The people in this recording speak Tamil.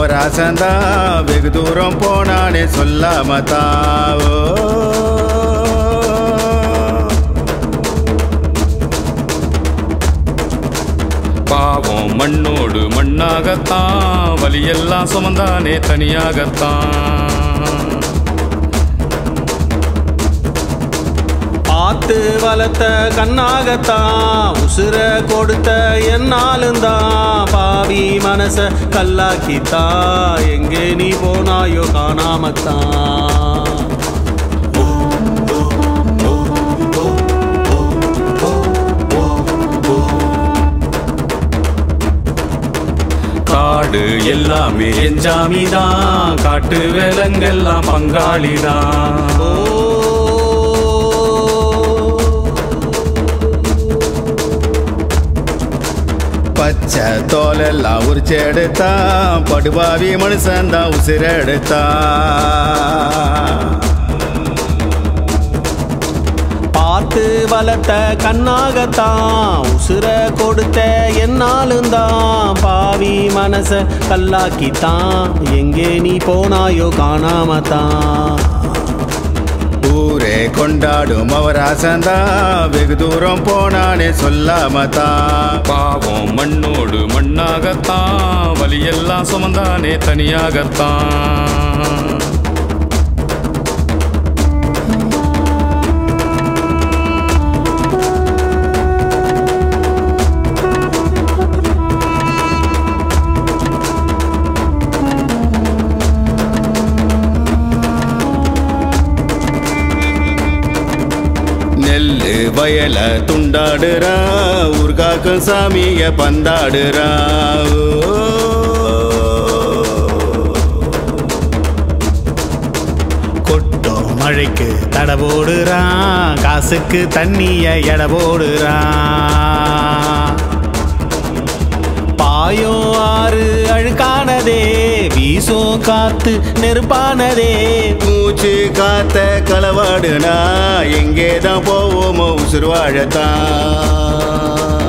மவராசந்தா வெகு தூரம் போனானே சொல்லாம தாவோ பாவம் மண்ணோடு மண்ணாகத்தான் வலியெல்லாம் சுமந்தானே தனியாகத்தான் பார்த்து வளர்த்த கண்ணாகத்தான் உசுர கொடுத்த என்னாலும் தான் பாவி மனச கல்லாக்கித்தான் எங்கே நீ போனாயோ காணாமத்தான் காடு எல்லாமே எஞ்சாமிதான் காட்டு வேலங்கெல்லாம் பங்காளிதான் ஓ பச்சை தோலெல்லாம் உரிச்செடுத்தான் படுபாவி மனுஷன்தான் உசிரெடுத்தான் பார்த்து வளர்த்த கண்ணாகத்தான் உசுர கொடுத்த என்னாலும் தான் பாவி மனச கல்லாக்கித்தான் எங்கே நீ போனாயோ காணாமத்தான் ஊரே கொண்டாடும் மவராசந்தா வெகு தூரம் போனானே சொல்லாம தான் பாவம் மண்ணோடு மண்ணாகத்தான் வலியெல்லாம் சுமந்தானே தனியாகத்தான் நெல்லு வயல துண்டாடுறா ஊர்காக்கும் சாமிய பந்தாடுறா ஓ. கொட்டும் மழைக்கு தடை போடுறான் காசுக்கு தண்ணிய எடை போடுறான் பாயும் ஆறு அழுக்கானதே வீசும் காத்து நெருப்பானதே மூச்சு காத்த களவாடுனா எங்கே தான் போவோமோ உசுர் வாழத்தான்